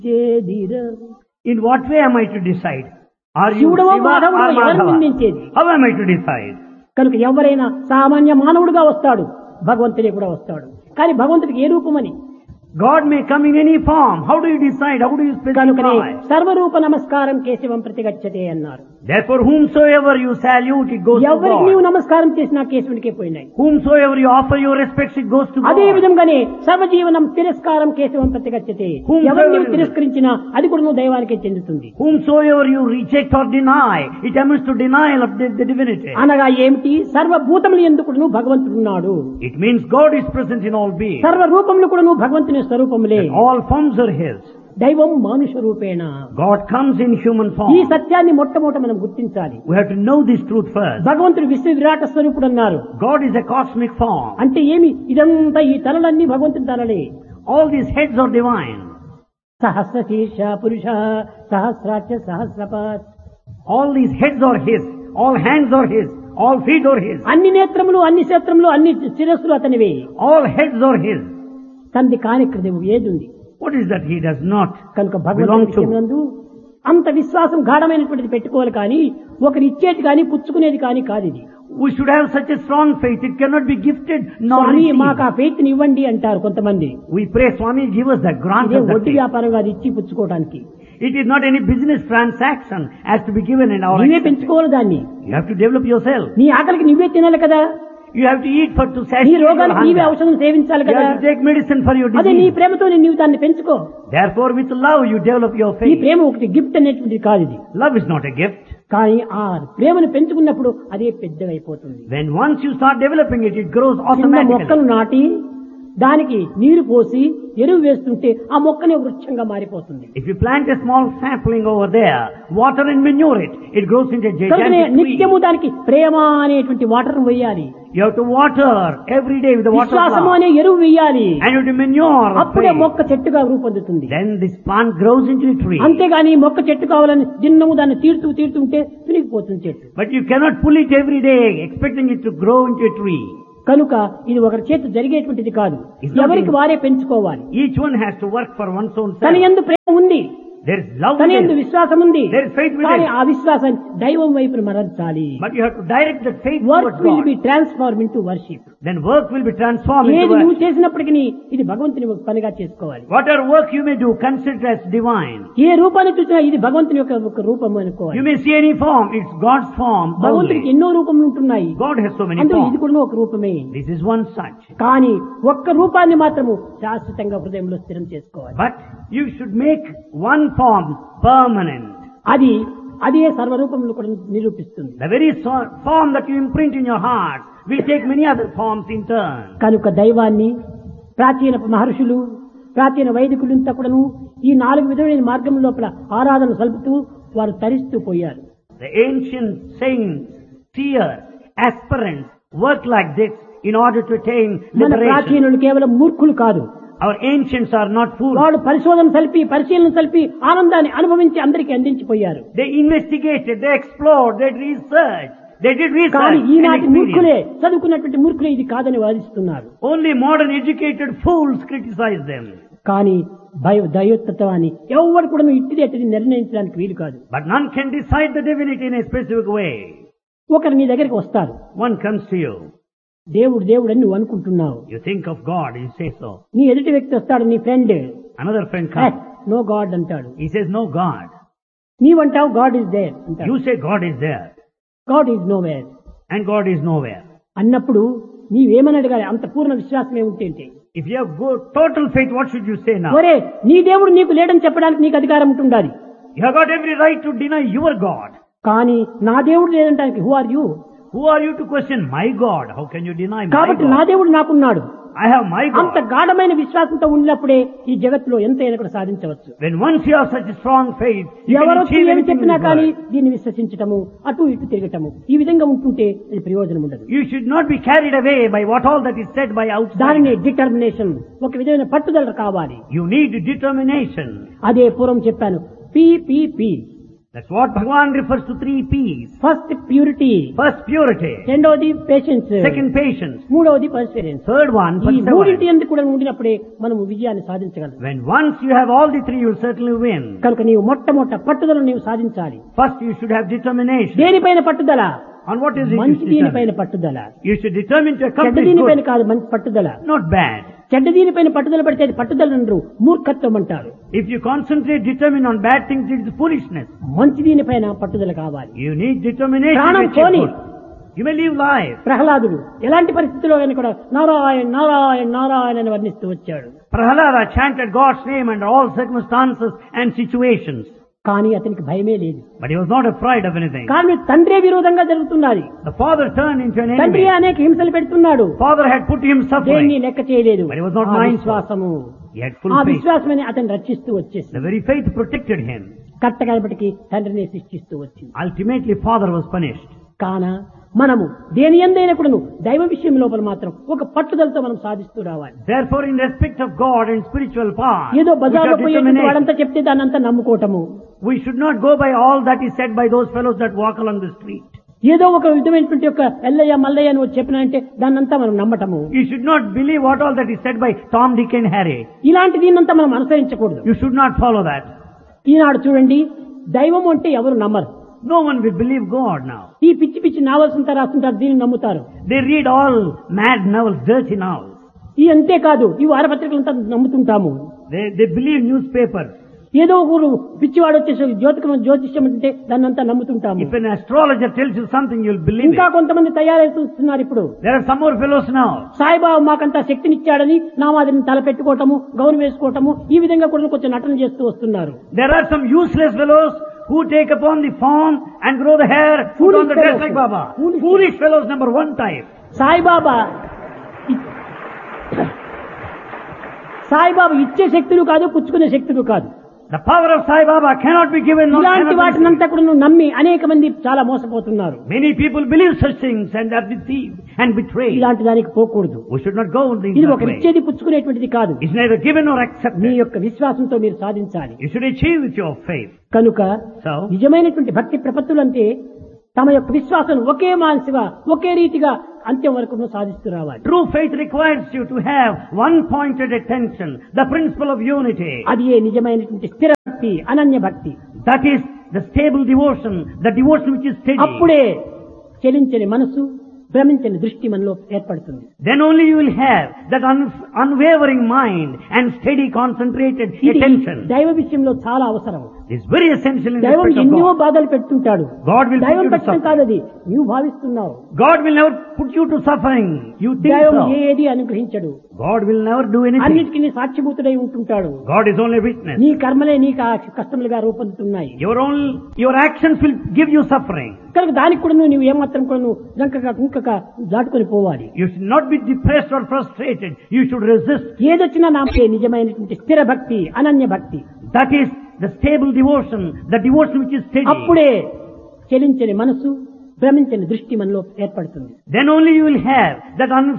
చేదిరా In what way am I to decide? Are you శివుడవో Shiva మాధవుడో or ఎవరిని Madhava? నిందించేది How am I to decide? కనుక ఎవరైనా సామాన్య మానవుడుగా వస్తాడు భగవంతుడే కూడా వస్తాడు కానీ భగవంతుడికి ఏ రూపమని God may come in any form. How do you decide? How do you కనుకనే specify? సర్వరూప నమస్కారం కేశవం ప్రతిగచ్చతే అన్నారు Therefore, whomsoever you salute, it goes to ఎవరికి నీవు God. నమస్కారం చేసినా కేశవునికే పోయినాయి Whomsoever you offer your respects, it goes to అదే God. విధంగానే సర్వజీవనం తిరస్కారం కేశవం ప్రతిగచ్చతే Whomsoever ఎవరు నీవు you- తిరస్కరించినా అది కూడా నువ్వు దైవానికే చెందుతుంది Whomsoever you reject or deny, it amounts to denial of the, the divinity. అనగా ఏమిటి సర్వభూతములు ఎందుకు నువ్వు భగవంతుడు ఉన్నాడు It means God is present in all beings. సర్వ రూపములు కూడా నువ్వు భగవంతుని స్వరూపములే All forms are His. దైవం మానుష రూపేణ God comes in human ఈ form. సత్యాన్ని మొట్టమొదట మనం గుర్తించాలి We have to know this truth first. భగవంతుడు విశ్వ విరాట స్వరూపుడు అన్నారు God is a cosmic form. అంటే ఏమి ఇదంతా ఈ తలలన్నీ భగవంతుని తలలే All these heads are divine. సహస్ర శీర్ష పురుష సహస్రాక్ష సహస్రపాత్ All these heads are His. All hands are His. All feet are His. అన్ని నేత్రములు అన్ని క్షేత్రములు అన్ని శిరస్సులు అతనివే All heads are His. తంది కాని కృతం ఏది ఉంది What is that He does not? కనుక Belong భగవంతుని to. విషయమునందు అంత విశ్వాసం గాఢమైనటువంటిది పెట్టుకోవాలి కానీ ఒకరు ఇచ్చేది కానీ పుచ్చుకునేది కానీ కాదు ఇది We should have such a strong faith. It cannot be gifted nor స్వామి మాకు ఆ received. ఫెయిత్ ఇవ్వండి అంటారు కొంతమంది We pray, Swami, give us the grant ఇదే of that వడ్డీ faith. వ్యాపారం కాదు ఇచ్చి పుచ్చుకోవడానికి It is not any business transaction as to be given in our నీవే acceptance. పెంచుకోవాలి దాన్ని You have to develop yourself. నీ ఆకలికి నువ్వే తినాలి కదా You have to eat for to నీ satisfy your రోగానికి నీవే hunger. ఔషధం సేవించాలి You కదా have to take medicine for your అదే నీ disease. ప్రేమతో నీవు దాన్ని పెంచుకో Therefore, with love, you develop your ఈ faith. ప్రేమ ఒకటి గిఫ్ట్ అనేటువంటిది కాదు ఇది Love is not a gift. కానీ ఆ ప్రేమను పెంచుకున్నప్పుడు అదే పెద్దగా అయిపోతుంది When once you start developing it, it grows చిన్న మొక్కను automatically. నాటి దానికి నీరు పోసి ఎరువు వేస్తుంటే ఆ మొక్కనే వృక్షంగా మారిపోతుంది If you plant a small sapling over there, water and manure it, it grows into a కనుకనే gigantic tree. నిత్యము దానికి ప్రేమ అనేటువంటి వాటర్ వేయాలి You have to water every day with the water విశ్వాసము plant. అనే ఎరువు వేయాలి And you have to manure. of అప్పుడే faith. మొక్క చెట్టుగా రూపొందుతుంది Then this plant grows into a tree. అంతేగాని మొక్క చెట్టు కావాలని దిన్నము దాన్ని తీరుతూ తీరుతూ ఉంటే తునిగిపోతుంది చెట్టు But you cannot pull it every day, expecting it to grow into a tree. కనుక ఇది ఒకరి చేతి జరిగేటువంటిది కాదు It's not ఎవరికి in- వారే పెంచుకోవాలి Each one has to work for one's own తన self. ఎందు ప్రేమ ఉంది There is love తన within. ఎందు విశ్వాసం ఉంది There is faith within. కానీ ఆ విశ్వాసాన్ని దైవం వైపు మరల్చాలి But you have to direct that faith work towards will God. Be transform into worship Then work will be transformed into ఏది నువ్వు work. చేసినప్పటికీ ఇది భగవంతుని ఒక పనిగా చేసుకోవాలి Whatever work you may do, consider as divine. ఏ రూపాన్ని చూసినా ఇది భగవంతుని యొక్క ఒక రూపం అనుకోవాలి You may see any form, it's God's form భగవంతుడికి only. ఎన్నో రూపములు ఉంటున్నాయి God has so many అందులో ఇది forms. కూడా ఒక రూపమే This is one such. కానీ ఒక్క రూపాన్ని మాత్రము శాశ్వతంగా హృదయంలో స్థిరం చేసుకోవాలి But you should make one form permanent. అది అదే సర్వరూపములు కూడా నిరూపిస్తుంది The very so- form that you imprint in your heart will take many other forms in turn. కనుక దైవాన్ని ప్రాచీన మహర్షులు ప్రాచీన వైదికులంతా కూడాను ఈ నాలుగు విధమైన మార్గం లోపల ఆరాధన సలుపుతూ వారు తరిస్తూ పోయారు The ancient saints, seers, aspirants work like this in order to attain మన liberation. ప్రాచీనులు కేవలం మూర్ఖులు కాదు Our ancients are not fools. వాళ్ళు పరిశోధన సలిపి పరిశీలన సలిపి ఆనందాన్ని అనుభవించి అందరికీ అందించిపోయారు They investigated, they explored, they researched, they did కానీ research. and ఈనాటి మూర్ఖులే experience. చదువుకున్నటువంటి మూర్ఖులే ఇది కాదని వాదిస్తున్నారు Only modern educated fools criticize them. కానీ భయ దైవతత్వాన్ని ఎవరు కూడా ఇట్టిది అట్టిది నిర్ణయించడానికి వీలు కాదు But none can decide the divinity in a specific way. ఒకరు నీ దగ్గరికి వస్తారు One comes to you. దేవుడు దేవుడు అని నువ్వు అనుకుంటున్నావు You think of God, you say so. నీ ఎదుటి వ్యక్తి వస్తాడు నీ friend Another friend comes. No God అంటాడు He says, no God. నీవంటావు గాడ్ ఈజ్ దేర్ అంటాడు You say God is there. God is nowhere And God is nowhere. అన్నప్పుడు నీవేమని అడగాలి అంత పూర్ణ విశ్వాసం ఏమిటి అంటే If you have good, total faith, what should you say now? ఒరే నీ దేవుడు నీకు లేడని చెప్పడానికి నీకు అధికారం ఉంటుండాలి You have got every right to deny your God. కానీ నా దేవుడు లేదంటానికి who are you Who are you to question my God? How can you deny my కాబట్టి నా God? దేవుడు నాకున్నాడు I have my అంత God. గాఢమైన విశ్వాసంతో ఉన్నప్పుడే ఈ జగత్తులో ఎంతైనా కూడా సాధించవచ్చు When once you have such a strong faith, you can ఎవరో achieve ఏమి anything in చెప్పినా this కానీ world. దీన్ని విశ్వసించటము అటు ఇటు తిరగటము ఈ విధంగా ఉంటుంటే ఇది ప్రయోజనం ఉండదు You should not be carried away by what all that is said by దానిని outside. డిటర్మినేషన్ ఒక విధమైన పట్టుదల కావాలి You need determination. అదే పూర్వం చెప్పాను P P P That's what Bhagavan refers to three P's. First purity First, purity. రెండవది పేషెన్స్ Second, patience. మూడవది పర్సిరెన్స్ Third one, ఈ మూడింటి perseverance. ఎందుకు కూడా ఉండినప్పుడే మనం విజయాన్ని సాధించగలం When once you have all the three, you'll certainly win. కనుక నీవు మొట్టమొదట పట్టుదలను నీవు సాధించాలి First, you should have determination. దేనిపైన పట్టుదల On what is it you మంచి should దీనిపైన determine? పట్టుదల You should determine to చెడ్డ accomplish దీనిపైన good, కాదు మంచి పట్టుదల not bad. చెడ్డ దీనిపైన పట్టుదల పడితే అది పట్టుదల అనరు మూర్ఖత్వం అంటారు If you concentrate, determine on bad things, it is foolishness. మంచి దీనిపైన పట్టుదల కావాలి You need determination. ప్రాణం which is పోని. good. You may live life. ప్రహ్లాదుడు ఎలాంటి పరిస్థితిలో కానీ కూడా నారాయణ నారాయణ నారాయణ అని వర్ణిస్తూ వచ్చాడు Prahalada chanted God's name under all circumstances and situations. కానీ అతనికి భయమే లేదు But he was not afraid of anything. కానీ తండ్రే విరోధంగా జరుగుతున్నది The father turned into an తండ్రి enemy. అనేక హింసలు పెడుతున్నాడు Father had put him దేన్ని suffering. లెక్క చేయలేదు But he was not ఆ mindful. విశ్వాసము He had full ఆ faith. విశ్వాసమని అతను రక్షిస్తూ వచ్చేసి The very faith protected him. కర్త కనబటికి తండ్రిని శిక్షిస్తూ వచ్చింది Ultimately, father was punished. కాన మనము దేని ఎందైనా కూడాను దైవ విషయం లోపల మాత్రం ఒక పట్టుదలతో మనం సాధిస్తూ రావాలి Therefore, in respect of God and spiritual power, ఏదో we బజార్లో should పోయేటువంటి determination. వాడంతా చెప్తే దాన్ని అంతా నమ్ముకోవటము We should not go by all that is said by those fellows that walk along the street. ఏదో ఒక విధమైనటువంటి యొక్క ఎల్లయ్య మల్లయ్య అని చెప్పినంటే దాన్నంతా మనం నమ్మటము You should not believe what all that is said by Tom, Dick and Harry. ఇలాంటి దీన్నంతా మనం అనుసరించకూడదు You should not follow that. ఈనాడు చూడండి దైవం అంటే ఎవరు నమ్మరు No one will believe God now. ఈ పిచ్చి పిచ్చి నావల్స్ అంతా రాస్తుంటారు దీన్ని నమ్ముతారు They read all mad novels, dirty novels. ఈ అంతేకాదు ఈ వారపత్రికలంతా నమ్ముతుంటాము They, they believe newspapers. ఏదో ఊరు పిచ్చివాడు వచ్చేసి జ్యోతికం జ్యోతిష్యం అంటే దాన్ని అంతా నమ్ముతుంటాము If an astrologer tells you something, you'll believe ఇంకా it. కొంతమంది తయారవుతున్నారు ఇప్పుడు There are some more fellows now. Saibaba మాకంతా శక్తినిచ్చాడని నా మాదిరిని తల పెట్టుకోవటము గౌను వేసుకోవటము ఈ విధంగా కూడా కొంచెం నటన చేస్తూ వస్తున్నారు There are some useless fellows who take upon the form and grow the hair, put Foolish on the dress fellows. like Baba. Foolish Foolish fellows number one type. Saibaba ఇ- సాయిబాబా ఇచ్చే శక్తులు కాదు పుచ్చుకునే శక్తులు కాదు The power of Sai Baba cannot be given. nor ఇలాంటి cannot be వాటినంతా కూడా నువ్వు నమ్మి అనేక మంది చాలా మోసపోతున్నారు Many people believe such things and are deceived and betrayed. ఇలాంటి దానికి పోకూడదు We should not go in ఇది that ఒక way. ఇచ్చేది పుచ్చుకునేటువంటిది కాదు It's neither given nor me accepted. యొక్క విశ్వాసంతో మీరు సాధించాలి You should achieve with your faith. కనుక So, నిజమైనటువంటి భక్తి ప్రపత్తులంటే తమ యొక్క విశ్వాసం ఒకే మానసిగా ఒకే రీతిగా అంత్యం వరకు సాధిస్తూ రావాలి true faith requires you to have one pointed attention, the principle of unity. అది ఏ నిజమైనటువంటి స్థిర భక్తి అనన్య భక్తి That is the stable devotion, the devotion which is steady. అప్పుడే చెలించని మనసు భ్రమించని దృష్టి మనలో ఏర్పడుతుంది Then only you will have that un- unwavering mind and steady concentrated ఇది attention. దైవ విషయంలో చాలా అవసరం It's very essential in దైవం respect of ఎన్నో God. బాధలు పెడుతుంటాడు God will put దైవం you to పెట్టడం కాదు suffering. అది నువ్వు భావిస్తున్నావు God will never put you to suffering. You think దైవం so. ఏది అనుగ్రహించడు God will never do anything. అన్నిటికీ నీ సాక్షిభూతుడై ఉంటుంటాడు God is only witness. నీ కర్మలే నీకు ఆ కష్టములుగా రూపొందుతున్నాయి Your own, your actions will give you suffering. కనుక దానికి కూడా నువ్వు ఏమాత్రం కూడా నువ్వు జంకగా కుంకక దాటుకొని పోవాలి You should not be depressed or frustrated. You should resist. ఏదొచ్చినా నాకే నిజమైనటువంటి స్థిర భక్తి అనన్య భక్తి That is the stable devotion, the devotion which is steady. అప్పుడే చెలించని మనసు భ్రమించని దృష్టి మనలో ఏర్పడుతుంది Then only you will have that un-